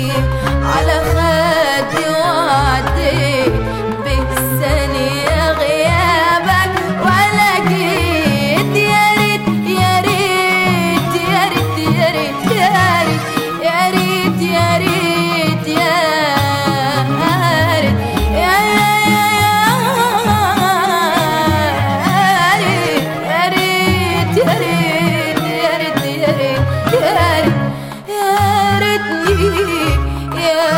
على خدي وعديت بالثانية غيابك ولا جيت يا ريت يا ريت يا ريت يا ريت يا ريت يا ريت يا ريت يا ريت يا يا ريت يا ريت يا ريت يا ريت يا ريت يا ريتني يا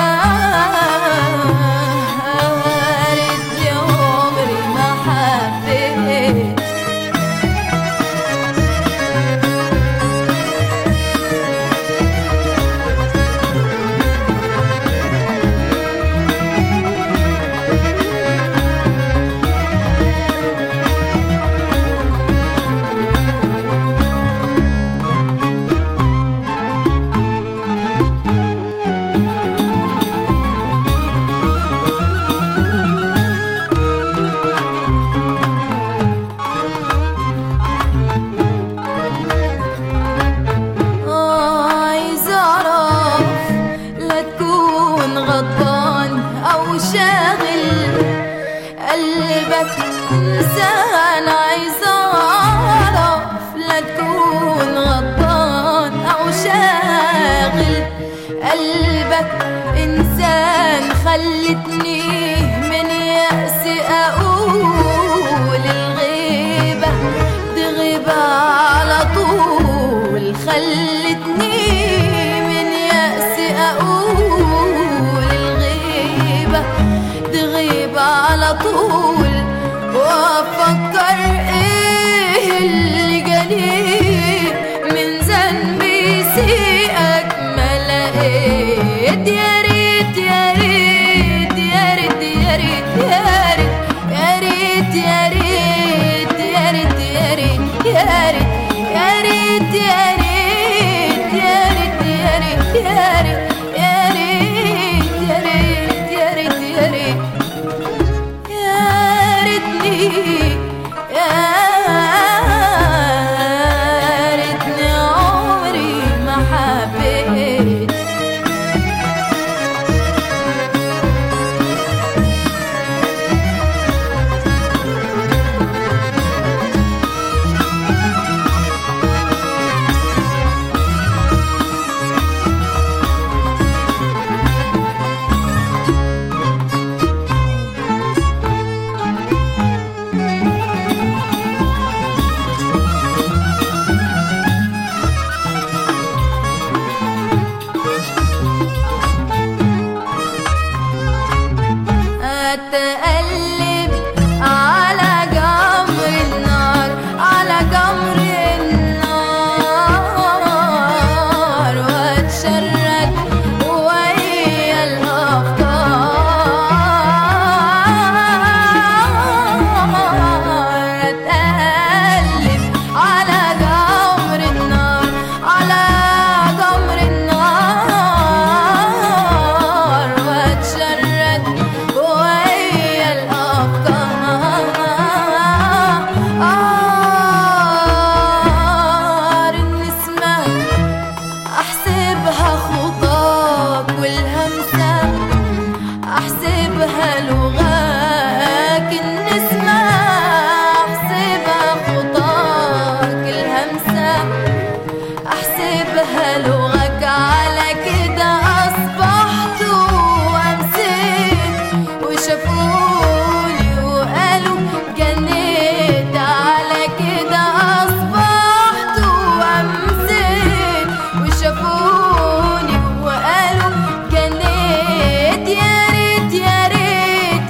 ريتني عمري ما حبيت عايز اعرف لا تكون غضبان او شاغل قلبك انسان عايز اعرف لا تكون غضبان او شاغل قلبك انسان خلتني من يأس اقول الغيبة تغيب على طول خلتني من يأس اقول الغيبة تغيب على طول وافكر ايه اللي جاني من ذنبي سيئك ما لقيت يا ريت يا ريت يا ريت يا ريت يا ريت يا ريت يا ريت يا ريت يا ريت يا ريت يا ريت يا ريت يا ريت يا ريت يا ريت يا ريت يا ريت يا ريت يا ريتني يا ريتني عمري ما حبيت اتقلب على جمر النار على جمر النار واتشرد ويا الافكار اتقلب على جمر النار على جمر النار واتشرد ويا الافكار النسمه احسبها خطاك والهمسه احسبها لغاك النسمه احسبها خطاك الهمسه احسبها لغاك على كده اصبحت وامسيت وشافوني وقالوا جنيت على كده اصبحت وامسيت وشافوني وقالوا جنيت يا ريت يا ريت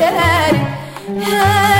يا ريت يا